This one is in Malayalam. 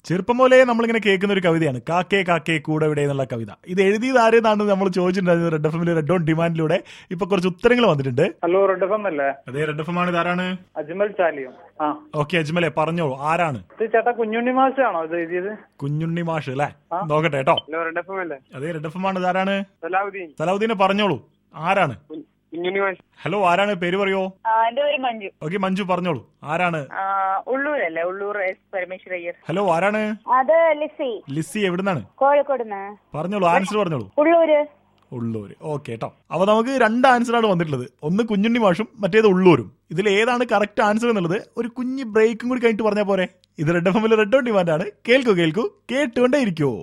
ചെറുപ്പം മുതലേ നമ്മളിങ്ങനെ കേൾക്കുന്ന ഒരു കവിതയാണ് കാക്കേ കാക്കേ കൂടെ ഇവിടെ എന്നുള്ള കവിത ഇത് എഴുതിയത് ആരെന്നാണ് നമ്മൾ ചോദിച്ചിട്ടുണ്ടായിരുന്നത് റെഡ് എഫ് എമ്മിൽ റെഡ് ഓൺ ഡിമാൻഡിലൂടെ ഇപ്പൊ കുറച്ച് ഉത്തരങ്ങൾ വന്നിട്ടുണ്ട് ഹലോ റെഡ് എഫ് എം അല്ലേ അതെ റെഡ് എഫ് എം ആണ് ഇതാരാണ് അജ്മൽ ചാലിയും ആ ഓക്കെ അജ്മലെ പറഞ്ഞോളൂ ആരാണ് ഇത് ചേട്ടാ കുഞ്ഞുണ്ണി മാഷാണോ ഇത് എഴുതിയത് കുഞ്ഞുണ്ണി മാഷ് അല്ലേ നോക്കട്ടെ കേട്ടോ ഹലോ റെഡ് എഫ് എം അല്ലേ അതെ റെഡ് എഫ് എം ആണ് ഇതാരാണ് സലാഹുദ്ദീൻ സലാഹുദ്ദീനെ പറഞ്ഞോളൂ ആരാണ് കുഞ്ഞുണ്ണി മാഷ് ഹലോ ആരാണ് പേര് പറയോ ആ, എന്റെ പേര് മഞ്ജു ഓക്കെ മഞ്ജു പറഞ്ഞോളൂ ആരാണ് ആ, ഉള്ളൂരല്ലേ ഉള്ളൂർ എസ് പരമേശ്വര അയ്യർ ഹലോ ആരാണ് അത് ലിസി ലിസി എവിടുന്നാണ് കോഴിക്കോടുന്ന് പറഞ്ഞോളൂ ആൻസർ പറഞ്ഞോളൂ ഉള്ളൂര് ഉള്ളൂര് ഓക്കെ കേട്ടോ അപ്പൊ നമുക്ക് രണ്ട് ആൻസറാണ് വന്നിട്ടുള്ളത് ഒന്ന് കുഞ്ഞുണ്ണി മാഷും മറ്റേത് ഉള്ളൂരും ഇതിൽ ഏതാണ് കറക്റ്റ് ആൻസർ എന്നുള്ളത് ഒരു കുഞ്ഞ് ബ്രേക്കും കൂടി കഴിഞ്ഞിട്ട് പറഞ്ഞാൽ പോരെ ഇത് റെഡ് എഫ് എമ്മിൽ റെഡ് ഓൺ ഡിമാൻഡ് ആണ് കേൾക്കൂ കേൾക്കൂ കേട്ടുകൊണ്ടേ ഇരിക്കുവോ